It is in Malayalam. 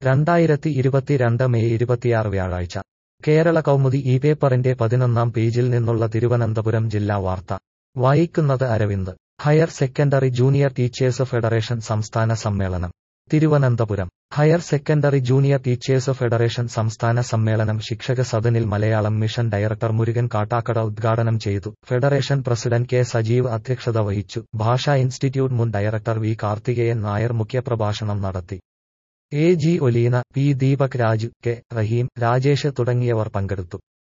രണ്ടായിരത്തി ഇരുപത്തിരണ്ട് മെയ് ഇരുപത്തിയാറ് വ്യാഴാഴ്ച കേരള കൗമുദി ഈ പേപ്പറിന്റെ പതിനൊന്നാം പേജിൽ നിന്നുള്ള തിരുവനന്തപുരം ജില്ലാ വാർത്ത വായിക്കുന്നത് Aravind higher secondary junior teachers federation സംസ്ഥാന സമ്മേളനം Thiruvananthapuram higher secondary junior teachers federation സംസ്ഥാന സമ്മേളനം ശിക്ഷക സദനിൽ മലയാളം മിഷൻ ഡയറക്ടർ മുരുകൻ കാട്ടാക്കട ഉദ്ഘാടനം ചെയ്തു ഫെഡറേഷൻ പ്രസിഡന്റ് കെ സജീവ് അധ്യക്ഷത വഹിച്ചു ഭാഷാ ഇൻസ്റ്റിറ്റ്യൂട്ട് മുൻ ഡയറക്ടർ വി കാർത്തികേയൻ നായർ മുഖ്യപ്രഭാഷണം നടത്തി A G Oleena P Deepak Raju K Raheem Rajesh തുടങ്ങിയവർ പങ്കെടുത്തു